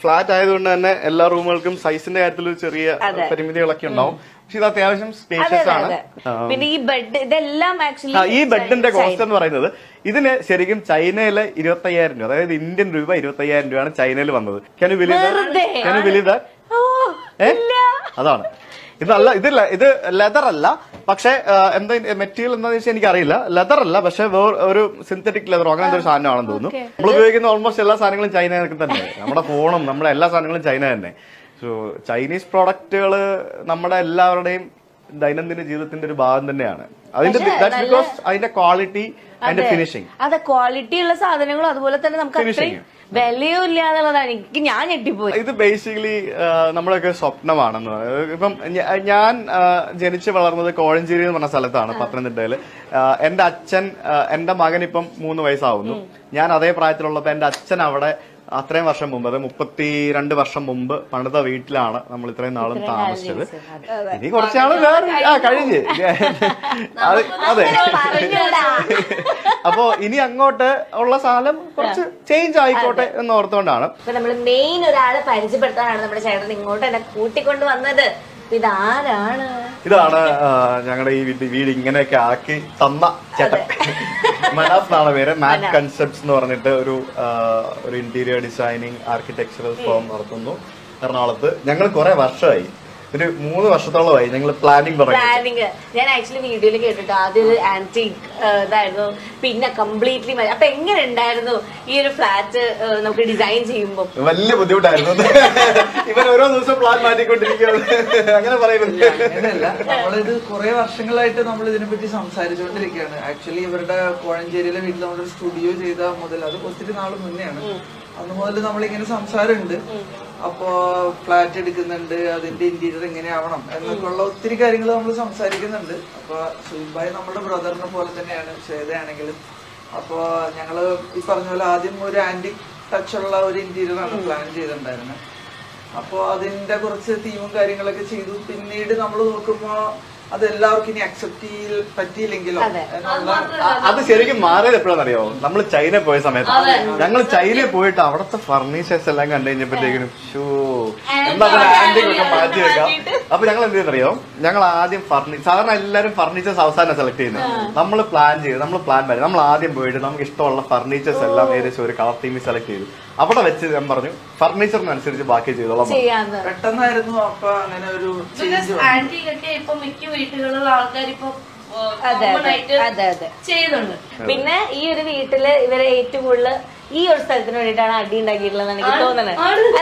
Flat ആയതുകൊണ്ട് തന്നെ എല്ലാ റൂമുകൾക്കും സൈസിന്റെ കാര്യത്തിൽ ഒരു ചെറിയ പരിമിതികളൊക്കെ ഉണ്ടാവും പക്ഷെ ഇത് അത്യാവശ്യം അതെ സ്പേഷ്യസ് അതെ ആണ് അതെ ആ, പിന്നെ ഈ ബെഡ് ഇതെല്ലാം ആക്ച്വലി ആ, ഈ ബെഡിന്റെ കോസ്റ്റ് എന്ന് പറയുന്നത് ഇതിന് ശരിക്കും ചൈനയിലെ ഇരുപത്തി അയ്യായിരം രൂപ അതായത് ഇന്ത്യൻ രൂപ ഇരുപത്തി അയ്യായിരം രൂപയാണ് ചൈനയിൽ വന്നത് ക്യാൻ യു വെറുതെ? ബിലീവ് ബിലീവ് ഓ ഏ? ഇല്ല അതാണ് ഇതല്ല ഇതില്ല ഇത് ലെതർ അല്ല പക്ഷെ എന്താ മെറ്റീരിയൽ എന്താണെന്ന് വെച്ചാൽ എനിക്കറിയില്ല ലെതർ അല്ല പക്ഷെ വേറെ ഒരു സിന്തറ്റിക് ലെതറോ അങ്ങനത്തെ ഒരു സാധനമാണെന്ന് തോന്നുന്നു Okay. നമ്മൾ ഉപയോഗിക്കുന്ന ഓൾമോസ്റ്റ് എല്ലാ സാധനങ്ങളും ചൈനയൊക്കെ തന്നെ നമ്മുടെ ഫോണും നമ്മുടെ എല്ലാ സാധനങ്ങളും ചൈന തന്നെ സോ ചൈനീസ് പ്രോഡക്റ്റുകൾ നമ്മുടെ എല്ലാവരുടെയും ദൈനംദിന ജീവിതത്തിന്റെ ഒരു ഭാഗം തന്നെയാണ് അതിന്റെ ദാറ്റ്സ് ബിക്കോസ് അതിന്റെ ക്വാളിറ്റി അതിന്റെ ഫിനിഷിംഗ് അതെ ക്വാളിറ്റി ഉള്ള സാധനങ്ങളും അതുപോലെ തന്നെ നമുക്ക് Finishing. അത്രയും വിലയും ഇല്ല എന്നുള്ളതാണ് എനിക്ക് ഞാൻ ഞെട്ടിപ്പോയി ഇത് ബേസിക്കലി നമ്മളൊക്കെ സ്വപ്നമാണെന്ന് പറയുന്നത്. ഇപ്പം ഞ- ഞാൻ ആ, ജനിച്ച് വളർന്നത് കോഴഞ്ചേരി എന്ന് പറഞ്ഞ സ്ഥലത്താണ് പത്തനംതിട്ടയില് ആ, എന്റെ അച്ഛൻ ആ, എന്റെ മകൻ ഇപ്പം മൂന്ന് വയസ്സാവുന്നു ഞാൻ അതേ പ്രായത്തിലുള്ളപ്പോ എന്റെ അച്ഛൻ അവിടെ അത്രയും വർഷം മുമ്പ് അത് മുപ്പത്തി രണ്ട് വർഷം മുമ്പ് പണിത വീട്ടിലാണ് നമ്മൾ ഇത്രയും നാളും താമസിച്ചത് ഇനി കുറച്ചാള് വേറെ ആ കഴിഞ്ഞ് അത് അതെ പറഞ്ഞൂടാ. അപ്പൊ ഇനി അങ്ങോട്ട് ഉള്ള സാധനം കുറച്ച് ചേഞ്ച് ആയിക്കോട്ടെ എന്ന് ഓർത്തുകൊണ്ടാണ് ഇപ്പൊ നമ്മള് മെയിൻ ഒരാളെ പരിചയപ്പെടുത്താനാണ് നമ്മുടെ ചേട്ടൻ ഇങ്ങോട്ട് എന്നെ കൂട്ടിക്കൊണ്ട് വന്നത് അപ്പൊ ഇതാരാണ് ഇതാണ് ആ, ഞങ്ങളുടെ ഈ വീട് വീട് ഇങ്ങനെയൊക്കെ ആക്കി തന്ന ചേട്ടൻ മനാഫ് എന്നാണ് പേര് മാറ്റ് കൺസെപ്റ്റ്സ് എന്ന് പറഞ്ഞിട്ട് ഒരു ആ, ഒരു ഇന്റീരിയർ ഡിസൈനിങ് ആർക്കിടെക്ചറൽ ഫോം നടത്തുന്നു എറണാകുളത്ത് ഞങ്ങൾ കുറെ വർഷമായി ഒരു മൂന്ന് വർഷത്തോളമായി ഞങ്ങൾ പ്ലാനിങ് തുടങ്ങി പ്ലാനിങ് ഞാൻ ആക്ച്വലി വീഡിയോയിൽ കേട്ടിട്ട് ആദ്യം ഒരു ആന്റിക് ഇതായിരുന്നു പിന്നെ കംപ്ലീറ്റ്ലി അപ്പൊ എങ്ങനെ ഉണ്ടായിരുന്നു ഈ ഒരു ഫ്ലാറ്റ് നമുക്ക് ഡിസൈൻ ചെയ്യുമ്പോൾ വലിയ ബുദ്ധിമുട്ടായിരുന്നു ഇവൻ ഓരോ ദിവസം പ്ലാൻ മാറ്റിക്കൊണ്ടിരിക്കുകയാണ് അങ്ങനെ പറയുന്നത് അങ്ങനെയല്ല നമ്മളിത് കുറെ വർഷങ്ങളായിട്ട് നമ്മൾ ഇതിനെപ്പറ്റി സംസാരിച്ചുകൊണ്ടിരിക്കുകയാണ് ആക്ച്വലി ഇവരുടെ കോഴഞ്ചേരിയിലെ വീട്ടിൽ നമ്മളൊരു സ്റ്റുഡിയോ ചെയ്ത മുതൽ അത് ഒത്തിരി നാൾ മുന്നെയാണ് അന്ന് മുതൽ നമ്മളിങ്ങനെ സംസാരമുണ്ട് അപ്പോ ഫ്ലാറ്റ് എടുക്കുന്നുണ്ട് അതിന്റെ ഇന്റീരിയർ എങ്ങനെയാവണം എന്നൊക്കെ ഉള്ള ഒത്തിരി കാര്യങ്ങൾ നമ്മൾ സംസാരിക്കുന്നുണ്ട് അപ്പൊ സുബായ് നമ്മുടെ ബ്രദറിനെ പോലെ തന്നെയാണ് ശ്വേതയാണെങ്കിലും അപ്പോ ഞങ്ങള് ഈ പറഞ്ഞ പോലെ ആദ്യം ഒരു ആന്റിക് ടച്ച് ഉള്ള ഒരു ഇന്റീരിയർ ആണ് പ്ലാൻ ചെയ്തിട്ടുണ്ടായിരുന്നത് അപ്പോ അതിന്റെ കുറച്ച് തീമും കാര്യങ്ങളൊക്കെ ചെയ്തു പിന്നീട് നമ്മൾ നോക്കുമ്പോ അത് എല്ലാവർക്കും ഇനി അക്സെപ്റ്റ് ചെയ്യ പറ്റിയില്ലെങ്കിലോ അതെ. എന്നുള്ള അ- അത് ശരിക്കും മാറിയത് എപ്പോഴാണെന്ന് അറിയോ നമ്മൾ ചൈന പോയ സമയത്ത് ഞങ്ങൾ ചൈനയിൽ പോയിട്ട് അവിടുത്തെ ഫർണിച്ചേഴ്സ് എല്ലാം കണ്ടു കഴിഞ്ഞപ്പോഴത്തേക്കിനും ഷൂ എന്താ ആന്റിക് ഒക്കെ മാറ്റി വെക്കാം അപ്പൊ ഞങ്ങൾ എന്ത് ചെയ്യുന്നറിയോ ഞങ്ങൾ ആദ്യം ഫർണിച്ചർ സാധാരണ എല്ലാവരും ഫർണിച്ചേഴ്സ് അവസാനം സെലക്ട് ചെയ്യുന്നത് നമ്മൾ പ്ലാൻ ചെയ്ത് നമ്മൾ പ്ലാൻ ചെയ്ത് നമ്മൾ ആദ്യം പോയിട്ട് നമുക്ക് ഇഷ്ടമുള്ള ഫർണിച്ചേഴ്സ് എല്ലാം ഏകദേശം ഒരു കളർ തീമിൽ സെലക്ട് ചെയ്തു അവിടെ വെച്ച് ഞാൻ പറഞ്ഞു ഫർണിച്ചറിനനുസരിച്ച് ബാക്കി ചെയ്തോളാം പറഞ്ഞു. ചെയ്യാന്ന് പെട്ടെന്നായിരുന്നു അപ്പൊ അങ്ങനെ ഒരു ചേഞ്ച് ആന്റി ഒക്കെ ഇപ്പൊ മിക്ക വീട്ടുകളിലുള്ള ആൾക്കാർ ഇപ്പൊ അതെ common അതെ ആയിട്ട് അതെ അതെ ചെയ്യുന്നുണ്ട് പിന്നെ ഈ ഒരു വീട്ടില് ഇവരെ ഏറ്റവും കൂടുതൽ ഈ ഒരു സ്ഥലത്തിന് വേണ്ടിയിട്ടാണ് അടി ഉണ്ടാക്കിയിട്ടുള്ളതെന്ന് എനിക്ക് തോന്നുന്നത് ആണ്.